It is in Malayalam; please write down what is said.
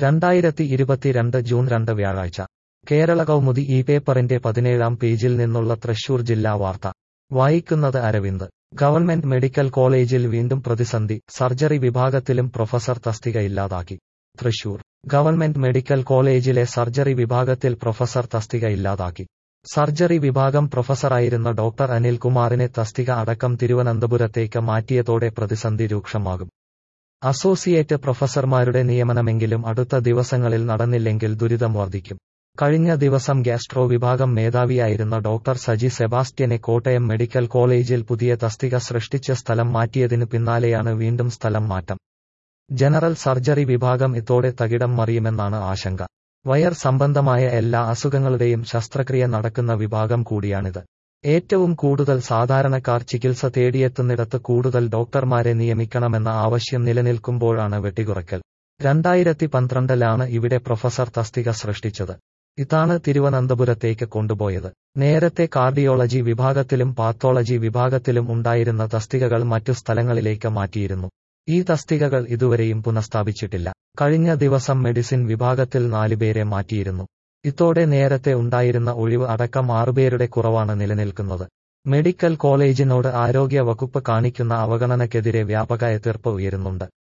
രണ്ടായിരത്തി ഇരുപത്തിരണ്ട് ജൂൺ രണ്ട് വ്യാഴാഴ്ച കേരള കൗമുദി ഈ പേപ്പറിന്റെ പതിനേഴാം പേജിൽ നിന്നുള്ള തൃശൂർ ജില്ലാ വാർത്ത വായിക്കുന്നത് അരവിന്ദ് ഗവൺമെന്റ് മെഡിക്കൽ കോളേജിൽ വീണ്ടും പ്രതിസന്ധി സർജറി വിഭാഗത്തിലും പ്രൊഫസർ തസ്തിക ഇല്ലാതാക്കി തൃശൂർ ഗവൺമെന്റ് മെഡിക്കൽ കോളേജിലെ സർജറി വിഭാഗത്തിൽ പ്രൊഫസർ തസ്തിക ഇല്ലാതാക്കി സർജറി വിഭാഗം പ്രൊഫസറായിരുന്ന ഡോക്ടർ അനിൽകുമാറിനെ തസ്തിക അടക്കം തിരുവനന്തപുരത്തേക്ക് മാറ്റിയതോടെ പ്രതിസന്ധി രൂക്ഷമാകും അസോസിയേറ്റ് പ്രൊഫസർമാരുടെ നിയമനമെങ്കിലും അടുത്ത ദിവസങ്ങളിൽ നടന്നില്ലെങ്കിൽ ദുരിതം വർദ്ധിക്കും കഴിഞ്ഞ ദിവസം ഗ്യാസ്ട്രോ വിഭാഗം മേധാവിയായിരുന്ന ഡോക്ടർ സജി സെബാസ്റ്റ്യനെ കോട്ടയം മെഡിക്കൽ കോളേജിൽ പുതിയ തസ്തിക സൃഷ്ടിച്ച് സ്ഥലം മാറ്റിയതിനു പിന്നാലെയാണ് വീണ്ടും സ്ഥലം മാറ്റം ജനറൽ സർജറി വിഭാഗം ഇതോടെ തകിടം മറിയുമെന്നാണ് ആശങ്ക വയർ സംബന്ധമായ എല്ലാ അസുഖങ്ങളുടെയും ശസ്ത്രക്രിയ നടക്കുന്ന വിഭാഗം കൂടിയാണിത് ഏറ്റവും കൂടുതൽ സാധാരണക്കാർ ചികിത്സ തേടിയെത്തുന്നിടത്ത് കൂടുതൽ ഡോക്ടർമാരെ നിയമിക്കണമെന്ന ആവശ്യം നിലനിൽക്കുമ്പോഴാണ് വെട്ടികുറയ്ക്കൽ രണ്ടായിരത്തി പന്ത്രണ്ടിലാണ് ഇവിടെ പ്രൊഫസർ തസ്തിക സൃഷ്ടിച്ചത് ഇതാണ് തിരുവനന്തപുരത്തേക്ക് കൊണ്ടുപോയത് നേരത്തെ കാർഡിയോളജി വിഭാഗത്തിലും പാത്തോളജി വിഭാഗത്തിലും ഉണ്ടായിരുന്ന തസ്തികകൾ മറ്റു സ്ഥലങ്ങളിലേക്ക് മാറ്റിയിരുന്നു ഈ തസ്തികകൾ ഇതുവരെയും പുനഃസ്ഥാപിച്ചിട്ടില്ല കഴിഞ്ഞ ദിവസം മെഡിസിൻ വിഭാഗത്തിൽ നാലുപേരെ മാറ്റിയിരുന്നു ഇതോടെ നേരത്തെ ഉണ്ടായിരുന്ന ഒഴിവ് അടക്കം ആറുപേരുടെ കുറവാണ് നിലനിൽക്കുന്നത് മെഡിക്കൽ കോളേജിനോട് ആരോഗ്യ വകുപ്പ് കാണിക്കുന്ന അവഗണനയ്ക്കെതിരെ വ്യാപക എതിർപ്പ് ഉയരുന്നുണ്ട്